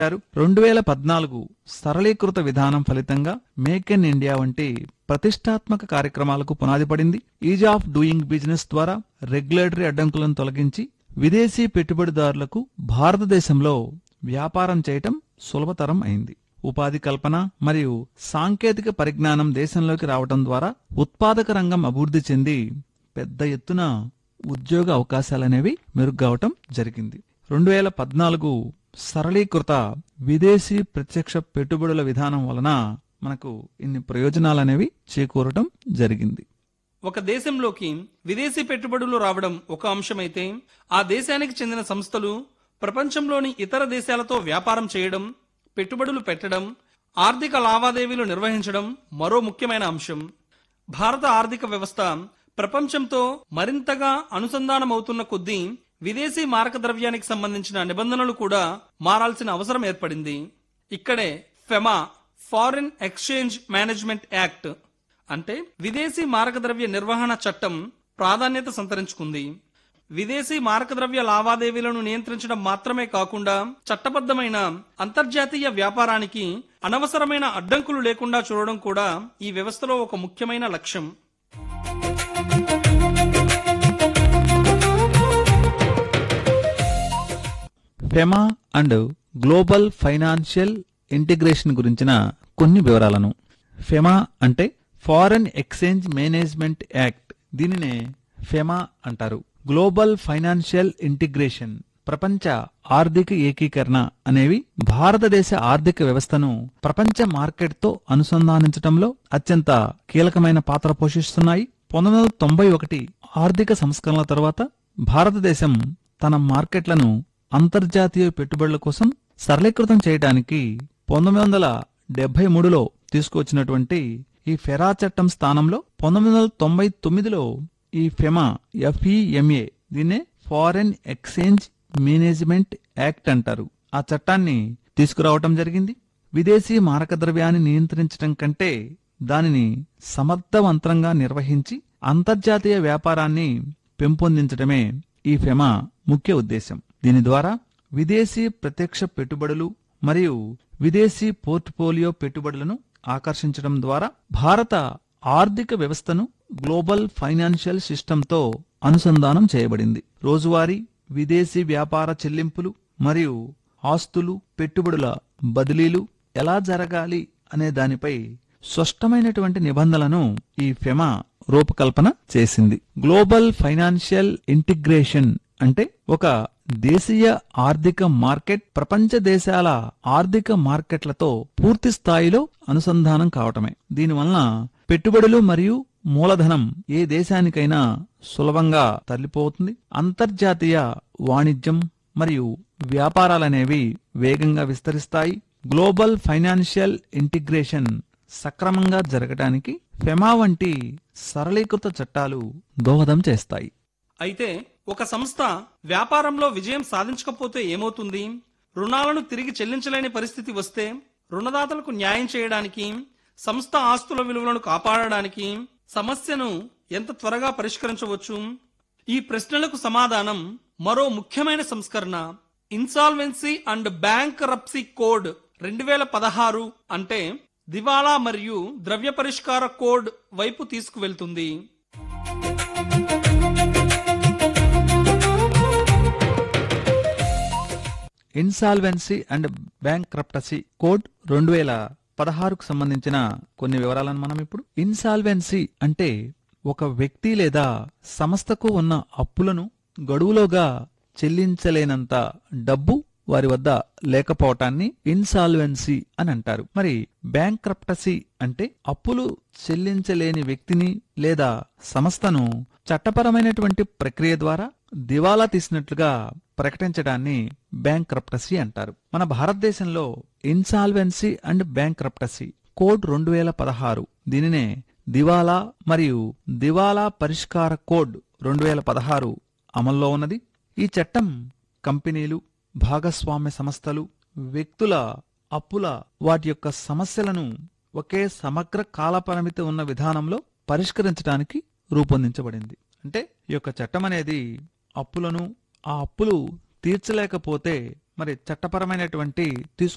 రెండు వేల పద్నాలుగు సరళీకృత విధానం ఫలితంగా మేక్ ఇన్ ఇండియా వంటి ప్రతిష్టాత్మక కార్యక్రమాలకు పునాది పడింది ఈజ్ ఆఫ్ డూయింగ్ బిజినెస్ ద్వారా రెగ్యులేటరీ అడ్డంకులను తొలగించి విదేశీ పెట్టుబడిదారులకు భారతదేశంలో వ్యాపారం చేయటం సులభతరం అయింది ఉపాధి కల్పన మరియు సాంకేతిక పరిజ్ఞానం దేశంలోకి రావటం ద్వారా ఉత్పాదక రంగం అభివృద్ధి చెంది పెద్ద ఎత్తున ఉద్యోగ అవకాశాలనేవి మెరుగ్గవటం జరిగింది రెండు వేల పద్నాలుగు సరళీకృత విదేశీ ప్రత్యక్ష పెట్టుబడుల విధానం వలన మనకు ఇన్ని ప్రయోజనాలనేవి చేకూరటం జరిగింది ఒక దేశంలోకి విదేశీ పెట్టుబడులు రావడం ఒక అంశమైతే ఆ దేశానికి చెందిన సంస్థలు ప్రపంచంలోని ఇతర దేశాలతో వ్యాపారం చేయడం పెట్టుబడులు పెట్టడం ఆర్థిక లావాదేవీలు నిర్వహించడం మరో ముఖ్యమైన అంశం భారత ఆర్థిక వ్యవస్థ ప్రపంచంతో మరింతగా అనుసంధానమవుతున్న కొద్దీ విదేశీ మారక ద్రవ్యానికి సంబంధించిన నిబంధనలు కూడా మారాల్సిన అవసరం ఏర్పడింది ఇక్కడే FEMA foreign exchange management act అంటే విదేశీ మారకద్రవ్య నిర్వహణ చట్టం ప్రాధాన్యత సంతరించుకుంది విదేశీ మారకద్రవ్య లావాదేవీలను నియంత్రించడం మాత్రమే కాకుండా చట్టబద్ధమైన అంతర్జాతీయ వ్యాపారానికి అనవసరమైన అడ్డంకులు లేకుండా చూడడం కూడా ఈ వ్యవస్థలో ఒక ముఖ్యమైన లక్ష్యం FEMA and global financial integration గురించిన కొన్ని వివరాలను ఫెమా అంటే ఫారెన్ ఎక్స్చేంజ్ మేనేజ్మెంట్ యాక్ట్ దీనినే ఫెమా అంటారు గ్లోబల్ ఫైనాన్షియల్ ఇంటిగ్రేషన్ ప్రపంచ ఆర్థిక ఏకీకరణ అనేవి భారతదేశ ఆర్థిక వ్యవస్థను ప్రపంచ మార్కెట్తో అనుసంధానించడంలో అత్యంత కీలకమైన పాత్ర పోషిస్తున్నాయి పంతొమ్మిది వందల తొంభై ఒకటి ఆర్థిక సంస్కరణల తర్వాత భారతదేశం తన మార్కెట్లను అంతర్జాతీయ పెట్టుబడుల కోసం సరళీకృతం చేయడానికి పంతొమ్మిది వందల డెబ్బై మూడులో తీసుకువచ్చినటువంటి ఈ ఫెరా చట్టం స్థానంలో పంతొమ్మిది వందల తొంభై తొమ్మిదిలో ఈ ఫెమా ఎఫ్ఈఎంఏ దీన్నే ఫారెన్ ఎక్స్చేంజ్ మేనేజ్మెంట్ యాక్ట్ అంటారు ఆ చట్టాన్ని తీసుకురావటం జరిగింది విదేశీ మారక ద్రవ్యాన్ని నియంత్రించడం కంటే దానిని సమర్థవంతంగా నిర్వహించి అంతర్జాతీయ వ్యాపారాన్ని పెంపొందించడమే ఈ ఫెమా ముఖ్య ఉద్దేశం దీని ద్వారా విదేశీ ప్రత్యక్ష పెట్టుబడులు మరియు విదేశీ పోర్ట్ఫోలియో పెట్టుబడులను ఆకర్షించడం ద్వారా భారత ఆర్థిక వ్యవస్థను గ్లోబల్ ఫైనాన్షియల్ సిస్టంతో అనుసంధానం చేయబడింది రోజువారీ విదేశీ వ్యాపార చెల్లింపులు మరియు ఆస్తులు పెట్టుబడుల బదిలీలు ఎలా జరగాలి అనే దానిపై స్పష్టమైనటువంటి నిబంధనలను ఈ ఫెమా రూపకల్పన చేసింది గ్లోబల్ ఫైనాన్షియల్ ఇంటిగ్రేషన్ అంటే ఒక దేశీయ ఆర్థిక మార్కెట్ ప్రపంచ దేశాల ఆర్థిక మార్కెట్లతో పూర్తి స్థాయిలో అనుసంధానం కావటమే దీనివలన పెట్టుబడులు మరియు మూలధనం ఏ దేశానికైనా సులభంగా తరలిపోతుంది అంతర్జాతీయ వాణిజ్యం మరియు వ్యాపారాలనేవి వేగంగా విస్తరిస్తాయి గ్లోబల్ ఫైనాన్షియల్ ఇంటిగ్రేషన్ సక్రమంగా జరగడానికి ఫెమా వంటి సరళీకృత చట్టాలు దోహదం చేస్తాయి అయితే ఒక సంస్థ వ్యాపారంలో విజయం సాధించకపోతే ఏమవుతుంది రుణాలను తిరిగి చెల్లించలేని పరిస్థితి వస్తే రుణదాతలకు న్యాయం చేయడానికి సంస్థ ఆస్తుల విలువలను కాపాడడానికి సమస్యను ఎంత త్వరగా పరిష్కరించవచ్చు ఈ ప్రశ్నలకు సమాధానం మరో ముఖ్యమైన సంస్కరణ insolvency and bankruptcy code రెండు వేల పదహారు అంటే దివాలా మరియు ద్రవ్య పరిష్కార కోడ్ వైపు తీసుకువెళ్తుంది insolvency and bankruptcy code రెండు వేల పదహారుకు సంబంధించిన కొన్ని వివరాలను మనం ఇప్పుడు ఇన్సాల్వెన్సీ అంటే ఒక వ్యక్తి లేదా సంస్థకు ఉన్న అప్పులను గడువులోగా చెల్లించలేనంత డబ్బు వారి వద్ద లేకపోవటాన్ని ఇన్సాల్వెన్సీ అని అంటారు మరి బ్యాంక్ క్రప్టసీ అంటే అప్పులు చెల్లించలేని వ్యక్తిని లేదా సంస్థను చట్టపరమైనటువంటి ప్రక్రియ ద్వారా దివాలా తీసినట్లుగా ప్రకటించడాన్ని బ్యాంక్ క్రప్టసీ అంటారు మన భారతదేశంలో insolvency and bankruptcy code రెండు వేల పదహారు దీనినే దివాలా మరియు దివాలా పరిష్కార కోడ్ రెండు వేల పదహారు అమల్లో ఉన్నది ఈ చట్టం కంపెనీలు భాగస్వామ్య సంస్థలు వ్యక్తుల అప్పుల వాటి యొక్క సమస్యలను ఒకే సమగ్ర కాలపరిమితి ఉన్న విధానంలో పరిష్కరించడానికి రూపొందించబడింది అంటే ఈ యొక్క చట్టం అనేది అప్పులను ఆ అప్పులు తీర్చలేకపోతే మరి చట్టపరమైనటువంటి తీసుకు